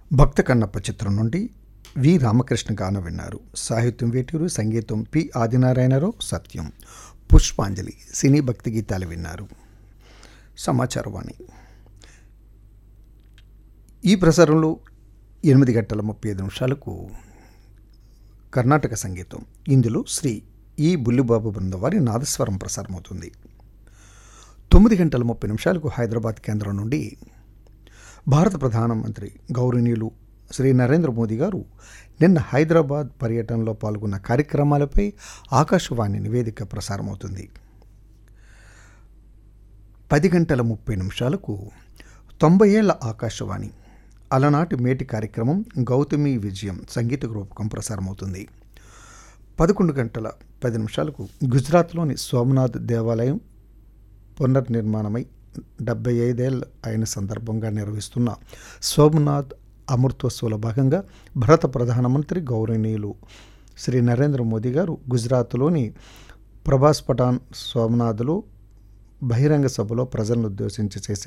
భక్త కన్నప్ప చిత్రం నుండి వి రామకృష్ణ గానం విన్నారు సాహిత్యం వేటూరు సంగీతం పి ఆదినారాయణరావు సత్యం పుష్పాంజలి సినీ భక్తి గీతాలు విన్నారు సమాచారవాణి ఈ ప్రసారంలో ఎనిమిది గంటల ముప్పై ఐదు నిమిషాలకు కర్ణాటక సంగీతం ఇందులో శ్రీ ఈ బుల్లిబాబు బృందం వారి నాదస్వరం ప్రసారమవుతుంది తొమ్మిది గంటల ముప్పై నిమిషాలకు హైదరాబాద్ కేంద్రం నుండి భారత ప్రధానమంత్రి గౌరవనీయులు శ్రీ నరేంద్ర మోదీ గారు నిన్న హైదరాబాద్ పర్యటనలో పాల్గొన్న కార్యక్రమాలపై ఆకాశవాణి నివేదిక ప్రసారమవుతుంది పది గంటల ముప్పై నిమిషాలకు తొంభై ఏళ్ల ఆకాశవాణి అలనాటి మేటి కార్యక్రమం గౌతమి విజయం సంగీత రూపకం ప్రసారమవుతుంది పదకొండు గంటల పది నిమిషాలకు గుజరాత్లోని సోమనాథ్ దేవాలయం పునర్నిర్మాణమై డెబ్బై ఐదేళ్ళు అయిన సందర్భంగా నిర్వహిస్తున్న సోమనాథ్ అమృతోత్సవంలో భాగంగా భారత ప్రధానమంత్రి గౌరవనీయులు శ్రీ నరేంద్ర మోదీ గారు గుజరాత్లోని ప్రభాస్ పఠాన్ సోమనాథ్లో బహిరంగ సభలో ప్రజలను ఉద్దేశించి చేసే